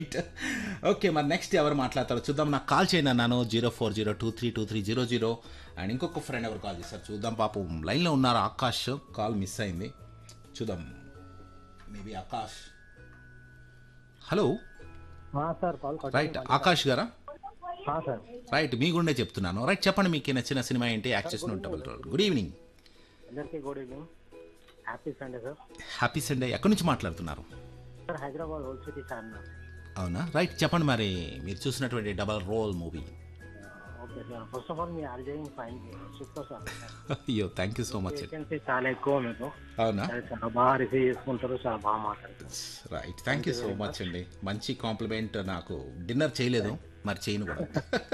Okay మరి next ఎవరు మాట్లాడతారో చూద్దాం నాకు కాల్ చేయండి అన్నాను zero four zero two three two three zero zero and ఇంకొక ఫ్రెండ్ ఎవరు కాల్ చేస్తారు చూద్దాం పాపం లైన్లో ఉన్నారు ఆకాష్ కాల్ మిస్ అయింది చూద్దాం maybe Akash hello sir call cut right Akash గారా సార్ రైట్ మీ గుండే చెప్తున్నాను రైట్ చెప్పండి మీకు నచ్చిన సినిమా ఏంటి access notable role good evening అందరికీ good evening happy Sunday sir happy Sunday ఎక్కడి నుంచి మాట్లాడుతున్నారు sir Hyderabad whole city sir అవునా రైట్ చెప్పండి మరి మీరు చూసినటువంటి double role movie okay sir first of all మీ ఆర్జేయింగ్ ఫైన్ సూపర్ సార్ అయ్యో thank you so much vacancy చాలా ఎక్కువ మీకు అవునా అది చాలా బాగా రిసీవ్ చేసుకుంటారు చాలా బాగా మాట్లాడతారు right thank you so much అండి మంచి కాంప్లిమెంట్ నాకు డిన్నర్ చేయలేదు మరి చేయను కూడా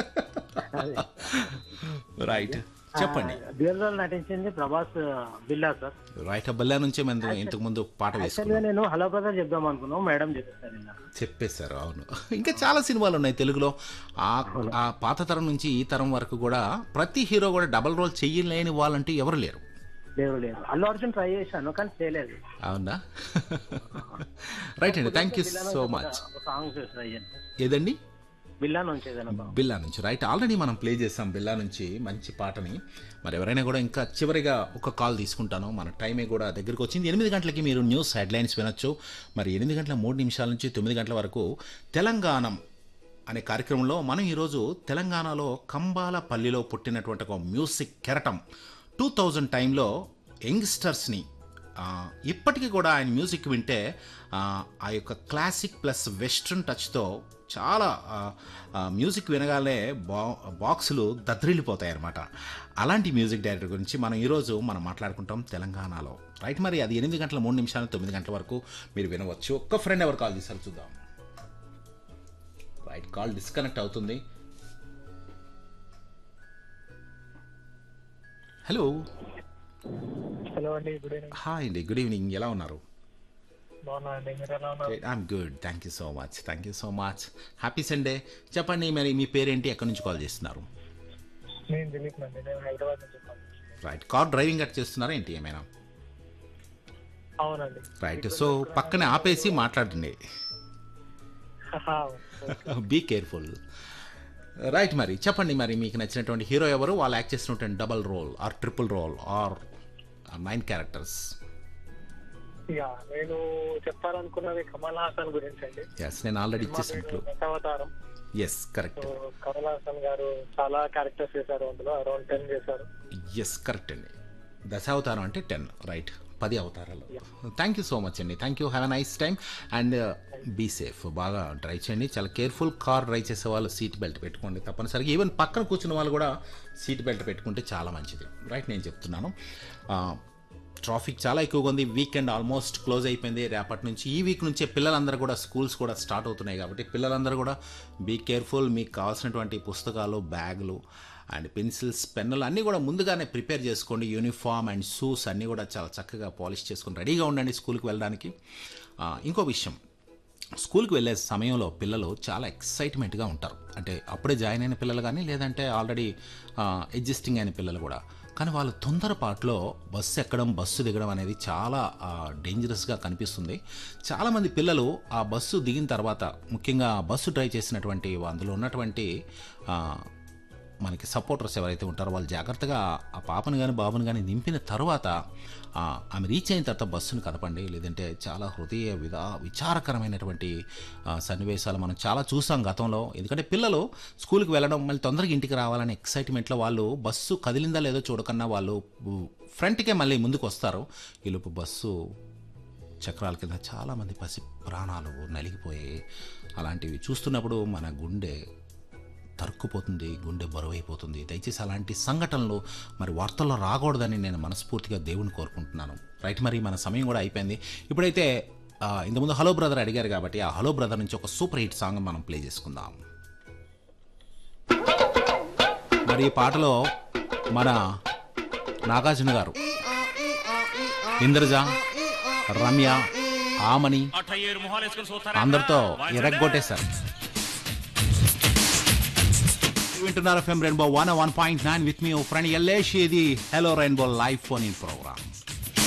రైట్ చెప్పండి డ్యూయల్ రోల్ నటించింది ప్రభాస్ బిల్లా సార్ రైట్ బల్లా నుంచే మేము ఇంతకు ముందు పాట యాక్చువల్గా వేసుకున్నాం నేను హలో బ్రదర్ చెప్దాం అనుకున్నాను మేడం చెప్పేస్తారు ఇలా చెప్పేశారు అవును ఇంకా చాలా సినిమాలు ఉన్నాయి తెలుగులో ఆ ఆ పాత తరం నుంచి ఈ తరం వరకు కూడా ప్రతి హీరో కూడా డబల్ రోల్ చెయ్యలేని వాళ్ళంటూ ఎవరు లేరు లేరు లేరు అల్లు అర్జున్ ట్రై చేశాను కానీ చేయలేదు అవునా రైట్ అండి thank you so much songs try చేయండి ఏదండి బిల్లా నుంచి ఏదైనా బాగా బిల్లా నుంచి రైట్ ఆల్రెడీ మనం ప్లే చేసాం బిల్లా నుంచి మంచి పాటని మరి ఎవరైనా కూడా ఇంకా చివరిగా ఒక కాల్ తీసుకుంటాను మన టైమే కూడా దగ్గరికి వచ్చింది ఎనిమిది గంటలకి మీరు న్యూస్ హెడ్లైన్స్ వినొచ్చు మరి ఎనిమిది గంటల మూడు నిమిషాల నుంచి తొమ్మిది గంటల వరకు తెలంగాణం అనే కార్యక్రమంలో మనం ఈరోజు తెలంగాణలో కంబాలపల్లిలో పుట్టినటువంటి ఒక మ్యూజిక్ కెరటం టూ థౌజండ్ టైంలో యంగ్స్టర్స్ని ఆ, ఇప్పటికీ కూడా ఆయన మ్యూజిక్ వింటే ఆ, ఆ యొక్క క్లాసిక్ ప్లస్ వెస్ట్రన్ టచ్తో చాలా ఆ, ఆ, మ్యూజిక్ వినగానే బా బాక్సులు దద్దరిల్లిపోతాయి అనమాట అలాంటి మ్యూజిక్ డైరెక్టర్ గురించి మనం ఈరోజు మనం మాట్లాడుకుంటాం తెలంగాణలో రైట్ మరి అది ఎనిమిది గంటల మూడు నిమిషాలు తొమ్మిది గంటల వరకు మీరు వినవచ్చు ఒక్క ఫ్రెండ్ ఎవరు కాల్ చేశారు చూద్దాం రైట్ కాల్ డిస్కనెక్ట్ అవుతుంది హలో హలో అండి గుడ్ ఈవినింగ్ హాయ్ అండి గుడ్ ఈవినింగ్ ఎలా ఉన్నారు బాగున్నా అండి మీరు ఎలా ఉన్నారు I'm good thank you so much thank you so much happy Sunday చెప్పండి మరి మీ పేరేంటి ఎక్కడి నుంచి కాల్ చేస్తున్నారు నేను దిలీప్ అండి నేను హైదరాబాద్ నుంచి కాల్ చేస్తున్నాను. రైట్ కార్ డ్రైవింగ్ అట్ చేస్తున్నారా ఏంటి ఏమైనా అవునండి రైట్ సో పక్కనే ఆపేసి మాట్లాడండి బీ కేర్ఫుల్ రైట్ మరి చెప్పండి మరి మీకు నచ్చినటువంటి హీరో ఎవరు వాళ్ళు యాక్ట్ చేసినటువంటి double role or triple role or nine characters yeah నేను చెప్పాలనుకున్నది కమల్ హాసన్ గురించి అండి ఎస్ నేను ఆల్రెడీ ఇచ్చేసినట్లు Dasavatharam yes correct so Kamal Haasan గారు చాలా క్యారెక్టర్స్ చేశారు అందులో అరౌండ్ టెన్ చేశారు ఎస్ కరెక్ట్ అండి దశావతారం అంటే టెన్ రైట్ పది అవతారాలు థ్యాంక్ యూ సో మచ్ అండి thank you have a nice time and be safe బాగా డ్రైవ్ చేయండి చాలా కేర్ఫుల్ కార్ డ్రైవ్ చేసే వాళ్ళు సీట్ బెల్ట్ పెట్టుకోండి తప్పనిసరిగా ఈవెన్ పక్కన కూర్చున్న వాళ్ళు కూడా సీట్ బెల్ట్ పెట్టుకుంటే చాలా మంచిది రైట్ నేను చెప్తున్నాను ట్రాఫిక్ చాలా ఎక్కువగా ఉంది వీకెండ్ ఆల్మోస్ట్ క్లోజ్ అయిపోయింది రేపటి నుంచి ఈ వీక్ నుంచే పిల్లలందరూ కూడా స్కూల్స్ కూడా స్టార్ట్ అవుతున్నాయి కాబట్టి పిల్లలందరూ కూడా బీ కేర్ఫుల్ మీకు కావాల్సినటువంటి పుస్తకాలు బ్యాగులు అండ్ పెన్సిల్స్ పెన్నులు అన్నీ కూడా ముందుగానే ప్రిపేర్ చేసుకోండి యూనిఫామ్ అండ్ షూస్ అన్నీ కూడా చాలా చక్కగా పాలిష్ చేసుకొని రెడీగా ఉండండి స్కూల్కి వెళ్ళడానికి ఆ, ఇంకో విషయం స్కూల్కి వెళ్ళే సమయంలో పిల్లలు చాలా ఎక్సైట్మెంట్గా ఉంటారు అంటే అప్పుడే జాయిన్ అయిన పిల్లలు కానీ లేదంటే ఆల్రెడీ ఎగ్జిస్టింగ్ అయిన పిల్లలు కూడా కానీ వాళ్ళు తొందరపాటులో బస్సు ఎక్కడం బస్సు దిగడం అనేది చాలా డేంజరస్గా కనిపిస్తుంది చాలామంది పిల్లలు ఆ బస్సు దిగిన తర్వాత ముఖ్యంగా ఆ బస్సు డ్రైవ్ చేసినటువంటి అందులో ఉన్నటువంటి ఆ, మనకి సపోర్టర్స్ ఎవరైతే ఉంటారో వాళ్ళు జాగ్రత్తగా ఆ పాపను కానీ బాబుని కానీ నింపిన తర్వాత ఆ, ఆమె రీచ్ అయిన తర్వాత బస్సును కదపండి లేదంటే చాలా హృదయ విధా విచారకరమైనటువంటి ఆ, సన్నివేశాలు మనం చాలా చూసాం గతంలో ఎందుకంటే పిల్లలు స్కూల్కి వెళ్ళడం మళ్ళీ తొందరగా ఇంటికి రావాలనే ఎక్సైట్మెంట్లో వాళ్ళు బస్సు కదిలిందా లేదో చూడకన్నా వాళ్ళు ఫ్రంట్కే మళ్ళీ ముందుకు వస్తారు ఈలోపు బస్సు చక్రాల కింద చాలామంది పసి ప్రాణాలు నలిగిపోయాయి అలాంటివి చూస్తున్నప్పుడు మన గుండె తరుక్కుపోతుంది గుండె బరువైపోతుంది దయచేసి అలాంటి సంఘటనలు మరి వార్తల్లో రాకూడదని నేను మనస్ఫూర్తిగా దేవుని కోరుకుంటున్నాను రైట్ మరి మన సమయం కూడా అయిపోయింది ఇప్పుడైతే ఆ, ఇంతకుముందు హలో బ్రదర్ అడిగారు కాబట్టి ఆ హలో బ్రదర్ నుంచి ఒక సూపర్ హిట్ సాంగ్ మనం ప్లే చేసుకుందాం మరి ఈ పాటలో మన నాగార్జున గారు ఇంద్రజ రమ్య ఆమని ఏడు మొహాలు వేసుకొని చూస్తారా అందరితో ఎరగొట్టేశారు వింటున్నారు FM rainbow one one point nine with మీ ఫ్రెండ్ ఎల్లేష్ ఇది hello rainbow live phone in programme